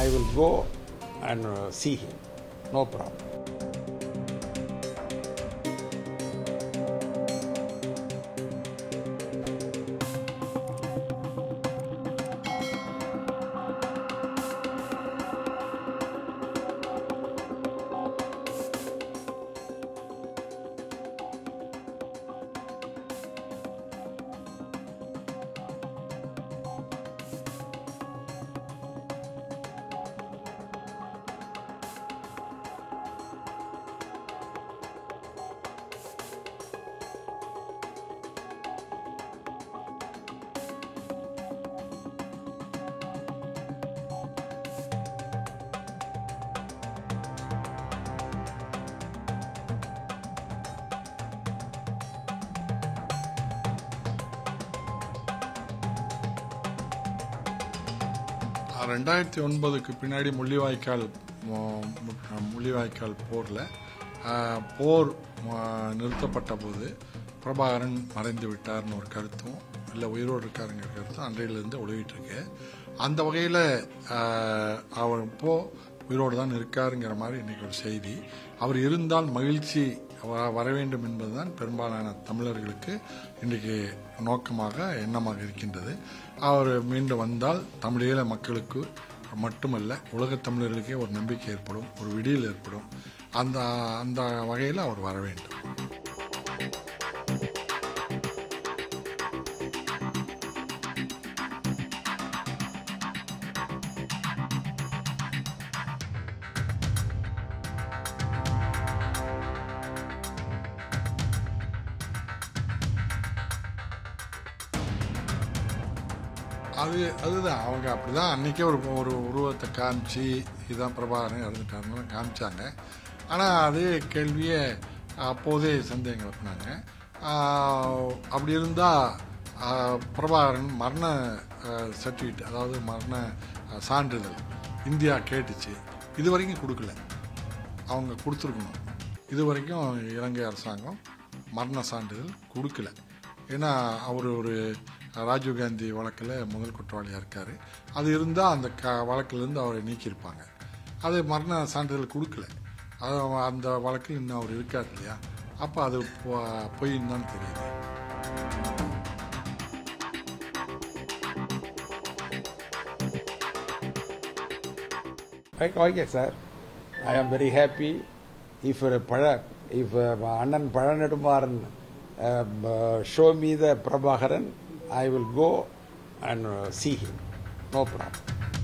I will go and uh, see him. No problem. ரெண்டாயிரத்தி ஒன்பதுக்கு பின்னாடி முள்ளிவாய்க்கால் மு- மு- முள்ளிவாய்க்கால் போரில் போர் ஆ, நிறுத்தப்பட்ட போது பிரபாகரன் மறைந்து விட்டார்னு ஒரு கருத்தும் இல்லை உயிரோடு இருக்காருங்கிற கருத்தும் அன்றையிலிருந்து உழவிட்டு இருக்கு அந்த வகையில் அவர் இப்போ உயிரோடு தான் இருக்காருங்கிற மாதிரி இன்னைக்கு ஒரு செய்தி அவர் இருந்தால் மகிழ்ச்சி வ- வர வேண்டும் என்பதுதான் பெரும்பாலான தமிழர்களுக்கு இன்றைக்கு நோக்கமாக எண்ணமாக இருக்கின்றது அவர் மீண்டும் வந்தால் தமிழீழ மக்களுக்கு மட்டுமல்ல உலகத் தமிழர்களுக்கே ஒரு நம்பிக்கை ஏற்படும் ஒரு விடியல் ஏற்படும் அந்த அந்த வகையில் அவர் வர வேண்டும் அது அதுதான் அவங்க அப்படிதான் அன்னைக்கே ஒரு ஒரு உருவத்தை காமிச்சு இதான் பிரபாகரன் இறந்துட்டாருன்னு காமிச்சாங்க ஆனால் அதே கேள்வியை அப்போதே சந்தேகம் கிளப்பினாங்க ஆஹ், அப்படி இருந்தால் பிரபாகரன் மரண சர்டிஃபிகேட் அதாவது மரண ஆஹ், சான்றிதழ் இந்தியா கேட்டுச்சு இது வரைக்கும் கொடுக்கல அவங்க கொடுத்துருக்கணும் இது வரைக்கும் இலங்கை அரசாங்கம் மரண சான்றிதழ் கொடுக்கல ஏன்னா அவர் ஒரு ராஜீவ்காந்தி வழக்கில் முதல் குற்றவாளியாக இருக்கார் அது இருந்தால் அந்த க வழக்கிலிருந்து அவரை நீக்கியிருப்பாங்க அது மரண சான்றிதழ் கொடுக்கல அது அவ- அந்த வழக்கில் இன்னும் அவர் இருக்கார் இல்லையா அப்போ அது பொ- பொய்ன்னு தான் தெரியுது Right, okay, sir. I am very happy if uh, Pala, if uh, Annan Palanedumaran um, uh, show me the Prabhakaran, I will go and uh, see him. No problem.